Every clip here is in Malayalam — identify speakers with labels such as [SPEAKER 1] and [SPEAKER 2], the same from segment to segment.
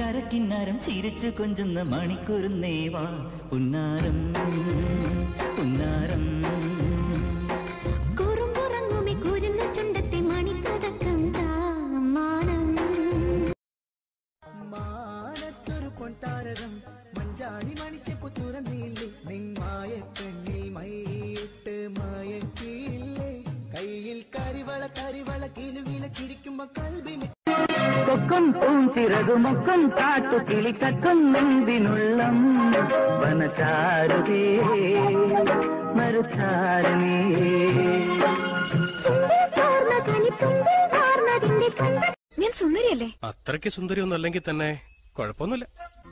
[SPEAKER 1] ചിങ്കാര കിന്നാരം ചിരിച്ചു കൊഞ്ചുന്ന മണിക്കൂറുന്നേവാ പുന്നാരം പുന്നാരം
[SPEAKER 2] കുറുമ്പുറങ്ങുമി കുരുന്ന ചുണ്ടത്തെ മണിപ്പതക്കം താമാനം
[SPEAKER 3] മാനത്തൊരു പൊൻതാരകം മഞ്ചാടി മണിച്ചപ്പു തുറന്നില്ലേ നിന്മായ പെണ്ണിൽ മൈയിട്ട് മയക്കിയില്ലേ കയ്യിൽ കരിവള തരിവള കിലുവില ചിരിക്കുമ്പോ കൽവിന്
[SPEAKER 1] കൊക്കും പൂഞ്ചിറകുമൊക്കും കാട്ടു കിളിക്കക്കും നെന്തിനുള്ളം വനചാരുതേ മരുചാരണേ
[SPEAKER 2] ചോർന്ന കലിത്തുമ്പിൽ വാർന്നതിന്റെ കണ്ട
[SPEAKER 4] ഞാൻ സുന്ദരിയല്ലേ
[SPEAKER 5] അത്രയ്ക്ക് സുന്ദരിയൊന്നും അല്ലെങ്കിൽ തന്നെ കുഴപ്പമൊന്നുമില്ല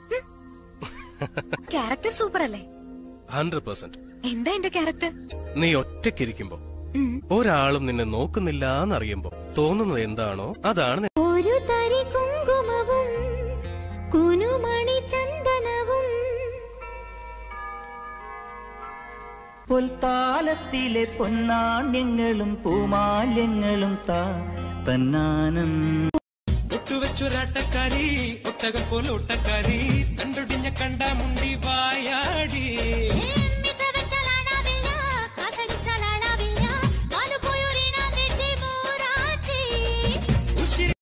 [SPEAKER 4] ക്യാരക്ടർ സൂപ്പർ അല്ലേ
[SPEAKER 5] ഹൺഡ്രഡ് പെർസെന്റ്
[SPEAKER 4] എന്താ എന്റെ ക്യാരക്ടർ
[SPEAKER 5] നീ ഒറ്റയ്ക്കിരിക്കുമ്പോ ഒരാളും നിന്നെ നോക്കുന്നില്ല എന്നറിയുമ്പോ തോന്നുന്നത് എന്താണോ അതാണ് നി-
[SPEAKER 2] ഒരു തരി കുങ്കുമവും കുനുമണി ചന്ദനവും
[SPEAKER 1] പൊൽത്താലത്തിലെ പൊന്നാണ്യങ്ങളും പൂമാല്യങ്ങളും താ തന്നാനം
[SPEAKER 6] ഒട്ടുവെച്ചൊരാട്ടക്കാരി ഒട്ടകം പോലെ ഒട്ടക്കാരി തണ്ടൊടിഞ്ഞ കണ്ട മുണ്ടി വായാടി ഉശിരി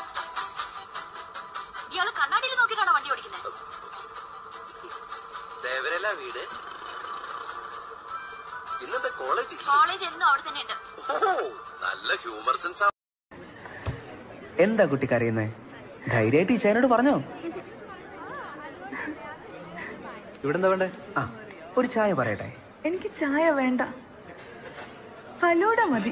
[SPEAKER 4] ഇയാള് കണ്ണാടിയിൽ നോക്കിയിട്ടാണോ വണ്ടി ഓടിക്കുന്നത്
[SPEAKER 7] ദേവരല്ല വീട് ഇന്നത്തെ കോളേജ്
[SPEAKER 4] കോളേജ് എന്നും അവിടെ തന്നെ ഉണ്ട്
[SPEAKER 7] ഓ നല്ല ഹ്യൂമർ സെൻസ്
[SPEAKER 3] എന്താ കുട്ടി കരയുന്നേ ധൈര്യമായിട്ട് ഈ ചേനോട് പറഞ്ഞോ ഇവിടെ എന്താ വേണ്ടേ ആ ഒരു ചായ പറയട്ടെ
[SPEAKER 8] എനിക്ക് ചായ വേണ്ട ഫലൂട മതി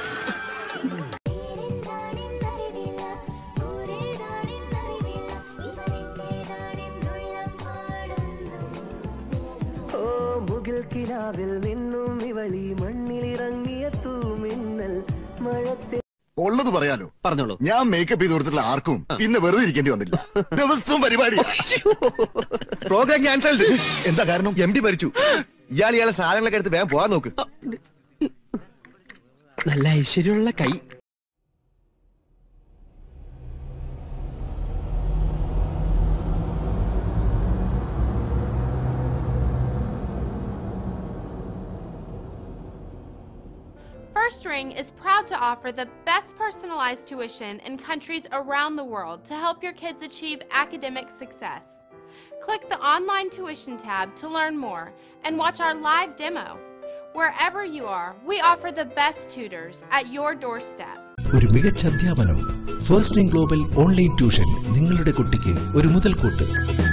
[SPEAKER 3] ഓ മുകിൽ കിനാവിൽ നിന്നും ഇവളി മണ്ണിലിറങ്ങിയ തൂമിന്നൽ മഴത്തെ
[SPEAKER 9] ഉള്ളത് പറയാലോ പറഞ്ഞോളൂ ഞാൻ മേക്കപ്പ് ചെയ്ത് കൊടുത്തിട്ടുള്ള ആർക്കും പിന്നെ വെറുതെ ഇരിക്കേണ്ടി വന്നില്ല ദിവസവും പരിപാടി പ്രോഗ്രാം ക്യാൻസൽഡ് എന്താ കാരണം എം ഡി മരിച്ചു ഇയാൾ ഇയാളെ സാധനങ്ങളൊക്കെ എടുത്ത് വേഗം പോകാൻ നോക്ക്
[SPEAKER 6] നല്ല ഐശ്വര്യമുള്ള കൈ
[SPEAKER 10] First Ring is proud to offer the best personalized tuition in countries around the world to help your kids achieve academic success. Click the online tuition tab to learn more and watch our live demo. Wherever you are, we offer the best tutors at your doorstep.
[SPEAKER 11] ഒരു മികച്ച അധ്യാപനം first in global online tuition നിങ്ങളുടെ കുട്ടിക്ക് ഒരു മുതൽക്കൂട്ട്